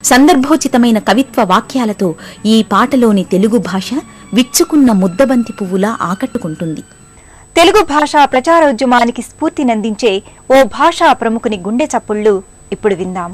సందర్భోచితమైన కవిత్వ వాక్యాలతో ఈ పాటలోని తెలుగు భాష విచ్చుకున్న ముద్దబంతి పువ్వులా ఆకట్టుకుంటుంది తెలుగు భాషా ప్రచారోద్యమానికి స్ఫూర్తినందించే ఓ భాషా ప్రముఖుని గుండె చప్పుళ్ళు ఇప్పుడు విందాం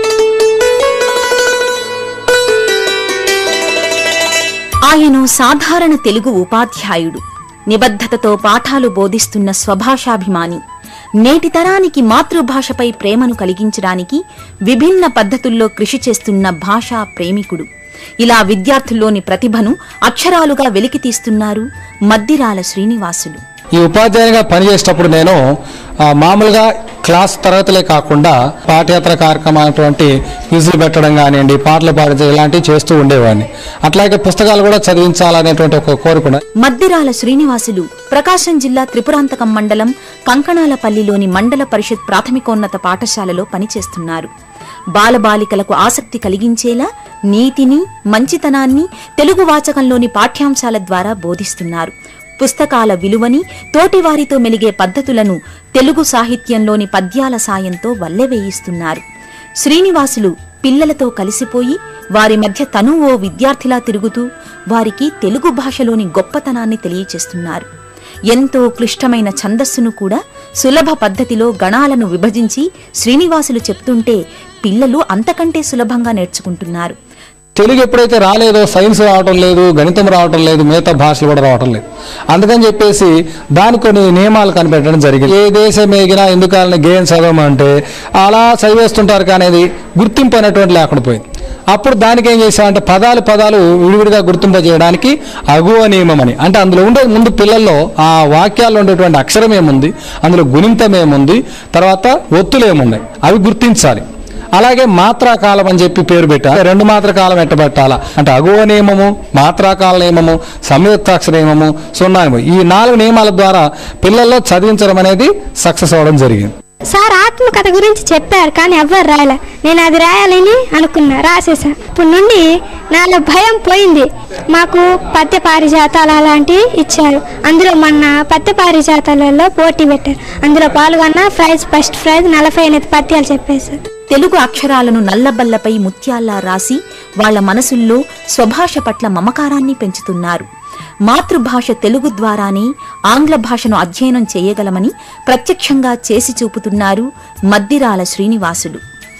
ఆయన సాధారణ తెలుగు ఉపాధ్యాయుడు నిబద్ధతతో పాఠాలు బోధిస్తున్న స్వభాషాభిమాని నేటి తరానికి మాతృభాషపై ప్రేమను కలిగించడానికి విభిన్న పద్ధతుల్లో కృషి చేస్తున్న భాషా ప్రేమికుడు ఇలా విద్యార్థుల్లోని ప్రతిభను అక్షరాలుగా వెలికితీస్తున్నారు మద్దిరాల శ్రీనివాసులు ఈ ఉపాధ్యాయునిగా పనిచేసేటప్పుడు నేను ఆ, మామూలుగా క్లాస్ తరగతులే కాకుండా పాఠ్యేతర కార్యక్రమాలటువంటి క్విజులు పెట్టడం కానివ్వండి పాటలు పాడించడం ఇలాంటివి చేస్తూ ఉండేవాడిని అట్లాగే పుస్తకాలు కూడా చదివించాలనేటువంటి ఒక కోరిక ఉన్నది. మద్దిరాల శ్రీనివాసులు ప్రకాశం జిల్లా త్రిపురాంతకం మండలం కంకణాలపల్లిలోని మండల పరిషత్ ప్రాథమికోన్నత పాఠశాలలో పనిచేస్తున్నారు బాలబాలికలకు ఆసక్తి కలిగించేలా నీతిని మంచితనాన్ని తెలుగు వాచకంలోని పాఠ్యాంశాల ద్వారా బోధిస్తున్నారు పుస్తకాల విలువని తోటివారితో మెలిగే పద్ధతులను తెలుగు సాహిత్యంలోని పద్యాల సాయంతో వల్లెవేయిస్తున్నారు శ్రీనివాసులు పిల్లలతో కలిసిపోయి వారి మధ్య తను ఓ విద్యార్థిలా తిరుగుతూ వారికి తెలుగు భాషలోని గొప్పతనాన్ని తెలియచేస్తున్నారు ఎంతో క్లిష్టమైన ఛందస్సును కూడా సులభ పద్ధతిలో గణాలను విభజించి శ్రీనివాసులు చెప్తుంటే పిల్లలు అంతకంటే సులభంగా నేర్చుకుంటున్నారు తెలుగు ఎప్పుడైతే రాలేదో సైన్స్ రావటం లేదు గణితం రావటం లేదు మిగతా భాషలు కూడా రావటం లేదు అందుకని చెప్పేసి దానికి కొన్ని నియమాలు కనిపెట్టడం జరిగింది ఏ దేశం ఎగినా ఎందుకాలని గేమ్ చదవమంటే అలా చదివేస్తుంటారు కానీ అది గుర్తింపు అనేటువంటి లేకుండా పోయింది అప్పుడు దానికి ఏం చేసామంటే పదాలు పదాలు విడివిడిగా గుర్తింప చేయడానికి అగువ నియమం అని అంటే అందులో ఉండే ముందు పిల్లల్లో ఆ వాక్యాల్లో ఉండేటువంటి అక్షరం ఏముంది అందులో గుణింతం ఏముంది తర్వాత ఒత్తులు ఏమున్నాయి అవి గుర్తించాలి అలాగే మాత్రాకాలం అని చెప్పి పేరు పెట్టారు రెండు మాత్రకాలం ఎట్టబెట్టాలా అంటే అగువ నియమము మాత్రాకాల నియమము సంయుక్తాక్షర నియమము సున్నా నియమం ఈ నాలుగు నియమాల ద్వారా పిల్లల్లో చదివించడం అనేది సక్సెస్ అవ్వడం జరిగింది సార్ ఆత్మకథ గురించి చెప్పారు కానీ ఎవ్వరు రాయలే నేను అది రాయాలని అనుకున్నా రాసేసా ఇప్పుడు నుండి నాలో భయం పోయింది మాకు పద్య పారిజాతాలు అలాంటివి ఇచ్చారు అందులో మొన్న పద్య పారిజాతాలలో పోటీ పెట్టారు అందులో పాల్గొన్న ప్రైజ్ ఫస్ట్ ప్రైజ్ నలభై ఎనిమిది పద్యాలు చెప్పేశారు తెలుగు అక్షరాలను నల్లబల్లపై ముత్యాల్లా రాసి వాళ్ళ మనసుల్లో స్వభాష పట్ల మమకారాన్ని పెంచుతున్నారు మాతృభాష తెలుగు ద్వారానే ఆంగ్ల భాషను అధ్యయనం చేయగలమని ప్రత్యక్షంగా చేసి చూపుతున్నారు మద్దిరాల శ్రీనివాసులు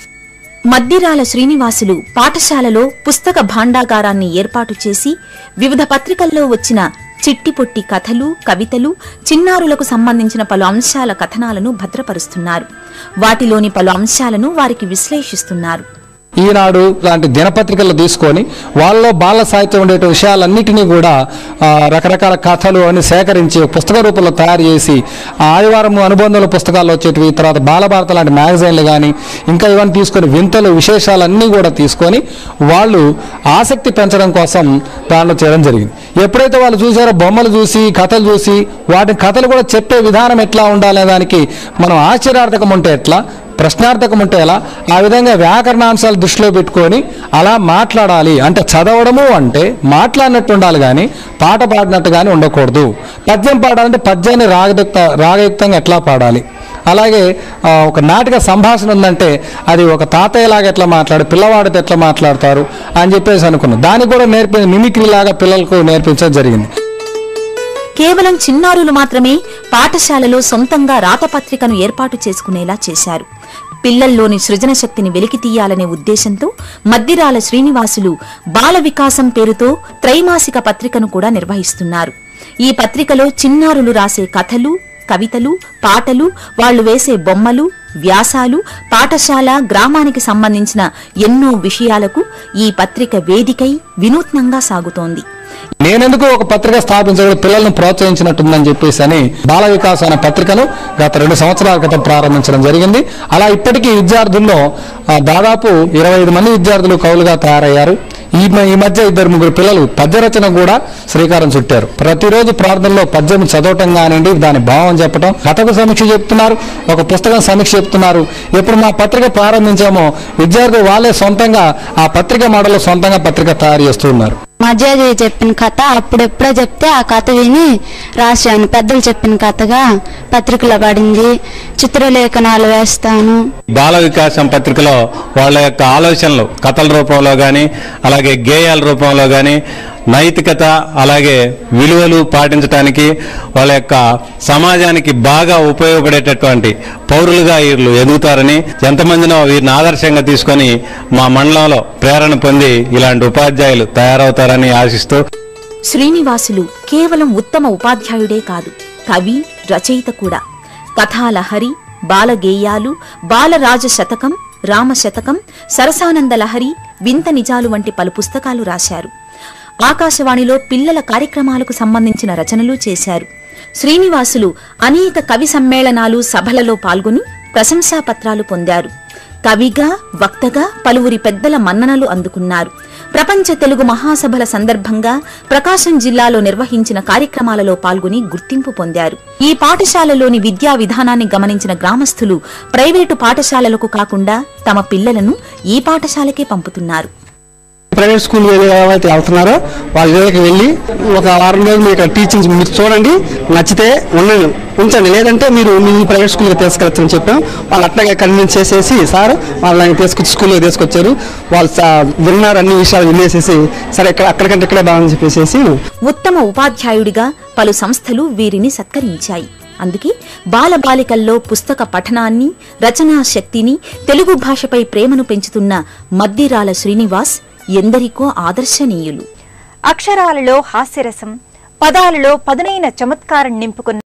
మద్దిరాల శ్రీనివాసులు పాఠశాలలో పుస్తక భాండాగారాన్ని ఏర్పాటు చేసి వివిధ పత్రికల్లో వచ్చిన చిట్టిపొట్టి కథలు కవితలు చిన్నారులకు సంబంధించిన పలు అంశాల కథనాలను భద్రపరుస్తున్నారు వాటిలోని పలు అంశాలను వారికి విశ్లేషిస్తున్నారు ఈనాడు లాంటి దినపత్రికలు తీసుకొని వాళ్ళలో బాల సాహిత్యం ఉండే విషయాలన్నిటినీ కూడా ఆ, రకరకాల కథలు అని సేకరించి ఒక పుస్తక రూపంలో తయారు చేసి ఆ ఆదివారం అనుబంధాల పుస్తకాలు వచ్చేటివి తర్వాత బాలభారత లాంటి మ్యాగజైన్లు కానీ ఇంకా ఇవన్నీ తీసుకొని వింతలు విశేషాలన్నీ కూడా తీసుకొని వాళ్ళు ఆసక్తి పెంచడం కోసం దానిలో చేయడం జరిగింది ఎప్పుడైతే వాళ్ళు చూసారో బొమ్మలు చూసి కథలు చూసి వాటి కథలు కూడా చెప్పే విధానం ఎట్లా ఉండాలనే దానికి మనం ఆశ్చర్యార్థకం ఉంటే ఎట్లా ప్రశ్నార్థకం ఉంటే ఎలా ఆ విధంగా వ్యాకరణాంశాలు దృష్టిలో పెట్టుకొని అలా మాట్లాడాలి అంటే చదవడము అంటే మాట్లాడినట్టు ఉండాలి కానీ పాట పాడినట్టు కానీ ఉండకూడదు పద్యం పాడాలంటే పద్యాన్ని రాగయుక్త రాగయుక్తంగా ఎట్లా పాడాలి అలాగే ఆ, ఒక నాటక సంభాషణ ఉందంటే అది ఒక తాతయ్యలాగా ఎట్లా మాట్లాడు పిల్లవాడితో ఎట్లా మాట్లాడతారు అని చెప్పేసి అనుకున్నాం దానికి కూడా నేర్పి మిమిక్రీ లాగా పిల్లలకు నేర్పించడం జరిగింది కేవలం చిన్నారులు మాత్రమే పాఠశాలలో సొంతంగా రాతపత్రికను ఏర్పాటు చేసుకునేలా చేశారు పిల్లల్లోని సృజన శక్తిని వెలికితీయాలనే ఉద్దేశంతో మద్దిరాల శ్రీనివాసులు బాల వికాసం పేరుతో త్రైమాసిక పత్రికను కూడా నిర్వహిస్తున్నారు ఈ పత్రికలో చిన్నారులు రాసే కథలు కవితలు పాటలు వాళ్ళు వేసే బొమ్మలు వ్యాసాలు పాఠశాల గ్రామానికి సంబంధించిన ఎన్నో విషయాలకు ఈ పత్రిక వేదికై వినూత్నంగా సాగుతోంది నేనెందుకు ఒక పత్రిక స్థాపించడం పిల్లలను ప్రోత్సహించినట్టుందని చెప్పేసి అని బాల వికాస్ అనే పత్రికను గత రెండు సంవత్సరాల క్రితం ప్రారంభించడం జరిగింది అలా ఇప్పటికీ విద్యార్థుల్లో ఆ, దాదాపు ఇరవై ఐదు మంది విద్యార్థులు కవులుగా తయారయ్యారు ఈ మ- ఈ మధ్య ఇద్దరు ముగ్గురు పిల్లలు పద్య రచన కూడా శ్రీకారం చుట్టారు ప్రతిరోజు ప్రార్థనలో పద్యం చదవటం కానివ్వండి దాని భావం చెప్పడం కథకు సమీక్ష చెప్తున్నారు ఒక పుస్తకం సమీక్ష చెప్తున్నారు ఎప్పుడు మా పత్రిక ప్రారంభించామో విద్యార్థులు వాళ్ళే సొంతంగా ఆ పత్రిక మోడల్ సొంతంగా పత్రిక తయారు చేస్తున్నారు మధ్యాజీ చెప్పిన కథ అప్పుడెప్పుడో చెప్తే ఆ కథ విని రాశాను పెద్దలు చెప్పిన కథగా పత్రికలో పడింది చిత్రలేఖనాలు వేస్తాను బాల వికాసం పత్రికలో వాళ్ళ యొక్క ఆలోచనలు కథల రూపంలో కానీ అలాగే గేయాల రూపంలో కానీ నైతికత అలాగే విలువలు పాటించడానికి వాళ్ళ యొక్క సమాజానికి బాగా ఉపయోగపడేటటువంటి పౌరులుగా వీళ్ళు ఎదుగుతారని ఎంతమందినో వీరిని ఆదర్శంగా తీసుకొని మా మండలంలో ప్రేరణ పొంది ఇలాంటి ఉపాధ్యాయులు తయారవుతారని ఆశిస్తూ శ్రీనివాసులు కేవలం ఉత్తమ ఉపాధ్యాయుడే కాదు కవి రచయిత కూడా కథాలహరి బాలగేయాలు బాలరాజ శతకం రామశతకం సరసానంద లహరి వింత నిజాలు వంటి పలు పుస్తకాలు రాశారు ఆకాశవాణిలో పిల్లల కార్యక్రమాలకు సంబంధించిన రచనలు చేశారు శ్రీనివాసులు అనేక కవి సమ్మేళనాలు సభలలో పాల్గొని ప్రశంసాపత్రాలు పొందారు కవిగా వక్తగా పలువురి పెద్దల మన్ననలు అందుకున్నారు ప్రపంచ తెలుగు మహాసభల సందర్భంగా ప్రకాశం జిల్లాలో నిర్వహించిన కార్యక్రమాలలో పాల్గొని గుర్తింపు పొందారు ఈ పాఠశాలలోని విద్యా విధానాన్ని గమనించిన గ్రామస్తులు ప్రైవేటు పాఠశాలలకు కాకుండా తమ పిల్లలను ఈ పాఠశాలకే పంపుతున్నారు ప్రైవేట్ స్కూల్ ఏదైతే వెళ్తున్నారో వాళ్ళ దగ్గరికి వెళ్ళి ఒక వారం రోజులు మీకు టీచింగ్ మీరు చూడండి నచ్చితే ఉండండి ఉంచండి లేదంటే మీరు మీ ప్రైవేట్ స్కూల్కి తీసుకెళ్ళచ్చని చెప్పాం వాళ్ళు అట్లాగే కన్విన్స్ చేసేసి సార్ వాళ్ళని తీసుకొచ్చి స్కూల్కి తీసుకొచ్చారు వాళ్ళు సా- విన్నారు అన్ని విషయాలు వినేసేసి సరే ఇక్కడ అక్కడికంటే ఇక్కడే బాగుంది చెప్పేసి ఉత్తమ ఉపాధ్యాయుడిగా పలు సంస్థలు వీరిని సత్కరించాయి అందుకే బాలబాలికల్లో పుస్తక పఠనాన్ని రచనా శక్తిని తెలుగు భాషపై ప్రేమను పెంచుతున్న మద్దిరాల శ్రీనివాస్ ఎందరికో ఆదర్శనీయులు అక్షరాలలో హాస్యరసం పదాలలో పదునైన చమత్కారం నింపుకున్న